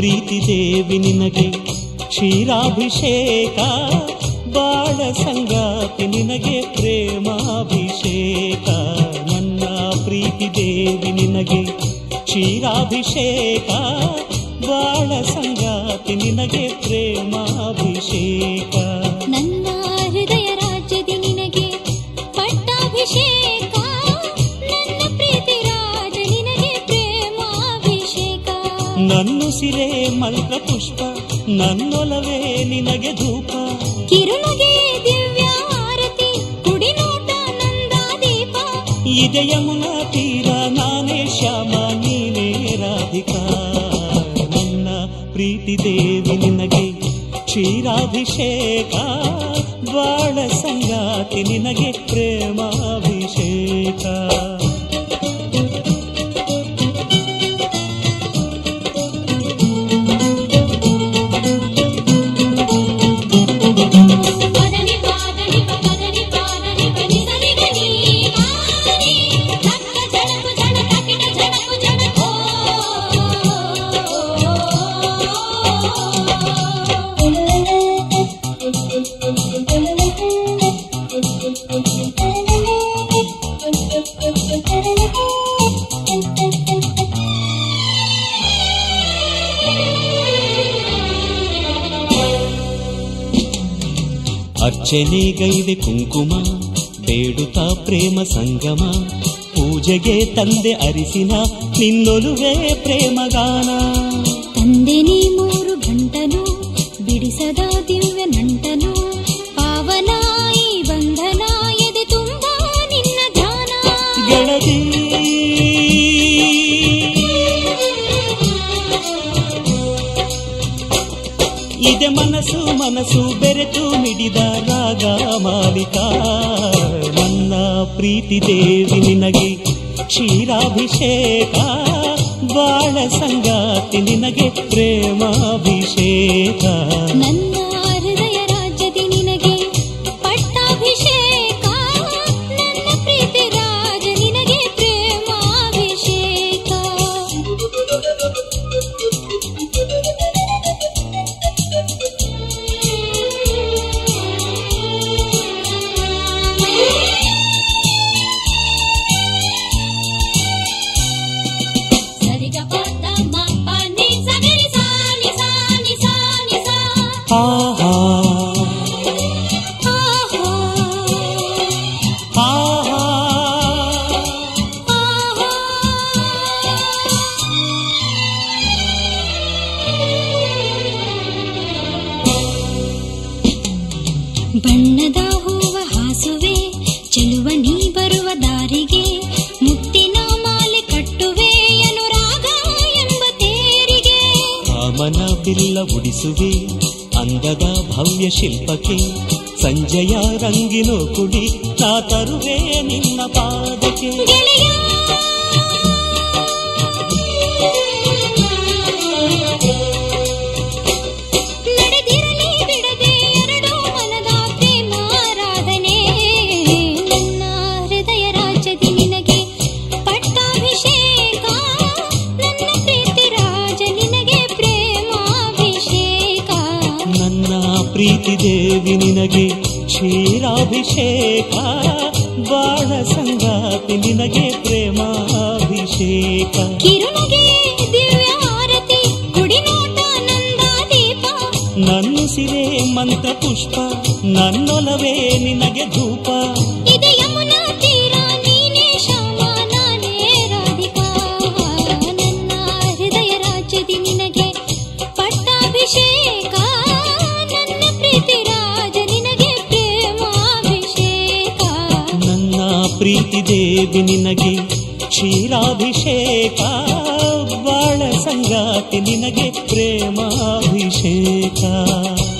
ಪ್ರೀತಿ ದೇವಿ ನಿನಗೆ ಕ್ಷೀರಾಭಿಷೇಕ ಬಾಳ ಸಂಗಾತಿ ನಿನಗೆ ಪ್ರೇಮಾಭಿಷೇಕ ನನ್ನ ಪ್ರೀತಿ ದೇವಿ ನಿನಗೆ ಕ್ಷೀರಾಭಿಷೇಕ ಬಾಳ ಸಂಗಾತಿ ನಿನಗೆ ಪ್ರೇಮಾಭಿಷೇಕ ನನ್ನ ಹೃದಯ ರಾಜ್ಯದಿ ನಿನಗೆ ಪಟ್ಟಾಭಿಷೇಕ ನನ್ನ ಪ್ರೀತಿ ರಾಜ ನಿನಗೆ ಪ್ರೇಮಾಭಿಷೇಕ ನನ್ನುಸಿರೇ ಮಂತ್ರ ಪುಷ್ಪ ನನ್ನೊಲವೇ ನಿನಗೆ ಧೂಪ ಕಿರುನಗೆ ದಿವ್ಯ ಆರತಿ ಕುಡಿನೋಟ ನಂದಾದೀಪ ಇದೆ ಯಮುನಾ ತೀರ ನಾನೇ ಶ್ಯಾಮ ನೀನೇ ರಾಧಿಕಾ ನನ್ನ ಪ್ರೀತಿ ದೇವಿ ನಿನಗೆ ಕ್ಷೀರಾಭಿಷೇಕ ಬಾಳ ಸಂಗಾತಿ ನಿನಗೆ ಪ್ರೇಮಾಭಿಷೇಕ ಪದನಿ ಪಾದನಿ ಪದನಿ ಪಾದನಿ ಪನಿ ಸರಿಗ ನೀ ಮಾರಿ ರಕ್ತ ಜಡಕು ಜಡ ಕಪಿಟ ಜಡಕು ಜಡಕೋ ಅರ್ಚನೆಗೈದೆ ಕುಂಕುಮ ಬೇಡುತ್ತಾ ಪ್ರೇಮ ಸಂಗಮ ಪೂಜೆಗೆ ತಂದೆ ಅರಿಸಿನ ನಿನ್ನೊಲುವೆ ಪ್ರೇಮಗಾನ ತಂದೆ ನೀ ಮೂರು ಗಂಟನು ಬಿಡಿಸದ ದಿವ್ಯ ನಂಟನು ಪಾವನ ಈ ಬಂಧನ ಎದೆ ತುಂಬ ನಿನ್ನ ಧ್ಯಾನ ಗೆಳತಿ ಇದೆ ಮನಸ್ಸು ಮನಸ್ಸು ಬೆರೆತು ಮಿಡಿದ ರಾಗ ಮಾಲಿಕ ನನ್ನ ಪ್ರೀತಿ ದೇವಿ ನಿನಗೆ ಕ್ಷೀರಾಭಿಷೇಕ ಬಾಳ ಸಂಗಾತಿ ನಿನಗೆ ಪ್ರೇಮಾಭಿಷೇಕ ನನ್ನ ಹೃದಯ ರಾಜ್ಯದಿ ನಿನಗೆ ಪಟ್ಟಾಭಿಷೇಕ ನನ್ನ ಪ್ರೀತಿ ರಾಜ ನಿನಗೆ ಪ್ರೇಮಾಭಿಷೇಕ ಸರಿಗ ಪದ ಮ ಪ ನಿ ಸ ಗರಿ ಸ ನಿ ಸ ನಿ ಸ ನಿ ಸ ಆಹಾ ಆಹಾ ಆಹಾ ಬಣ್ಣದ ಹೂವ ಹಾಸುವೆ ಚೆಲುವ ನೀ ಬರುವ ದಾರಿಗೆ ಮುತ್ತಿನ ಮಾಲೆ ಕಟ್ಟುವೆ ಅನುರಾಗ ಎಂಬ ತೇರಿಗೆ ಕಾಮನ ಬಿಲ್ಲ ಉಡಿಸುವೆ ಅಂದದ ಭವ್ಯ ಶಿಲ್ಪಕ್ಕೆ ಸಂಜಯ ರಂಗಿನೋ ಕುಡಿ ನಾ ತರುವೆ ನಿನ್ನ ಪಾದಕ್ಕೆ ಗೆಳೆಯ ನಡೆದಿರಲಿ ಬಿಡದೆ ಎರಡು ಮನದ ಪ್ರೇಮಾರಾಧನೆ ನನ್ನ ಹೃದಯ ರಾಜ್ಯದಿ ನಿನಗೆ ಪಟ್ಟಾಭಿಷೇಕ ನನ್ನ ಪ್ರೀತಿ ರಾಜ ನಿನಗೆ ಪ್ರೇಮಾಭಿಷೇಕ ನನ್ನ ಪ್ರೀತಿ ದೇವಿ ನಿನಗೆ ಕ್ಷೀರಾಭಿಷೇಕ ಬಾಳ ಸಂಗಾತಿ ನಿನಗೆ ಪ್ರೇಮಾಭಿಷೇಕ ಕಿರುನಗೆ ದಿವ್ಯ ಆರತಿ ಕುಡಿನೋಟ ನಂದಾದೀಪ ನನ್ನುಸಿರೇ ಮಂತ್ರ ಪುಷ್ಪ ನನ್ನೊಲವೇ ನಿನಗೆ ಧೂಪ ಇದು ಯಮುನಾ ತೀರ ನೀನೇ ಶ್ಯಾಮ ನಾನೇ ರಾಧಿಕಾ ನನ್ನ ಹೃದಯ ರಾಜ್ಯದಿ ನಿನಗೆ ಪಟ್ಟಾಭಿಷೇಕ ನನ್ನ ಪ್ರೀತಿ ರಾಜ ನಿನಗೆ ಪ್ರೇಮಾಭಿಷೇಕ ನನ್ನ ಪ್ರೀತಿ ದೇವಿ ನಿನಗೆ ಕ್ಷೀರಾಭಿಷೇಕ ಬಾಳ ಸಂಗಾತಿ ನಿನಗೆ ಪ್ರೇಮಾಭಿಷೇಕ